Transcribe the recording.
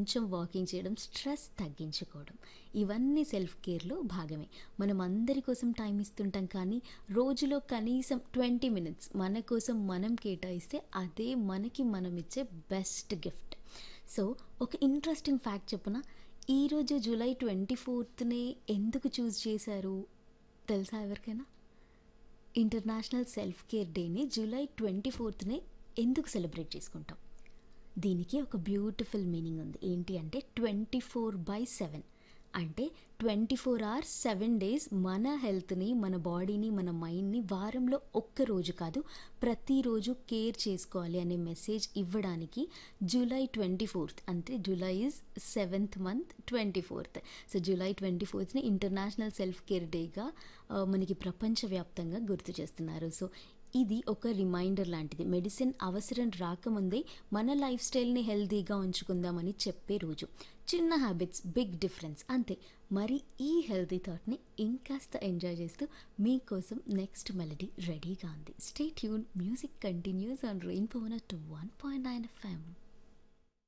కొంచెం వాకింగ్ చేయడం స్ట్రెస్ తగ్గించుకోవడం ఇవన్నీ సెల్ఫ్ కేర్లో భాగమే మనం అందరి కోసం టైం ఇస్తుంటాం కానీ రోజులో కనీసం ట్వంటీ మినిట్స్ మన కోసం మనం కేటాయిస్తే అదే మనకి మనం ఇచ్చే బెస్ట్ గిఫ్ట్ సో ఒక ఇంట్రెస్టింగ్ ఫ్యాక్ట్ చెప్పన ఈరోజు జూలై ట్వంటీ ఫోర్త్నే ఎందుకు చూస్ చేశారు తెలుసా ఎవరికైనా ఇంటర్నేషనల్ సెల్ఫ్ కేర్ డేని జూలై ట్వంటీ ఫోర్త్నే ఎందుకు సెలబ్రేట్ చేసుకుంటాం దీనికి ఒక బ్యూటిఫుల్ మీనింగ్ ఉంది ఏంటి అంటే ట్వంటీ ఫోర్ బై సెవెన్ అంటే twenty four hours seven days మన హెల్త్ని మన బాడీని మన మైండ్ని వారంలో ఒక్క రోజు కాదు ప్రతిరోజు కేర్ చేసుకోవాలి అనే మెసేజ్ ఇవ్వడానికి జూలై ట్వంటీ ఫోర్త్ అంటే July is seventh month twenty fourth so July twenty ఫోర్త్ని ఇంటర్నేషనల్ సెల్ఫ్ కేర్ డేగా ఆ, మనకి ప్రపంచవ్యాప్తంగా గుర్తు చేస్తున్నారు సో ఇది ఒక రిమైండర్ లాంటిది మెడిసిన్ అవసరం రాకముందే మన లైఫ్ స్టైల్ని హెల్తీగా ఉంచుకుందామని చెప్పే రోజు చిన్న హ్యాబిట్స్ బిగ్ డిఫరెన్స్ అంతే మరి ఈ హెల్తీ థాట్ని ఇంకాస్త ఎంజాయ్ చేస్తూ మీకోసం నెక్స్ట్ మెలడీ రెడీగా ఉంది stay tune music continues on Rainbow two one point nine FM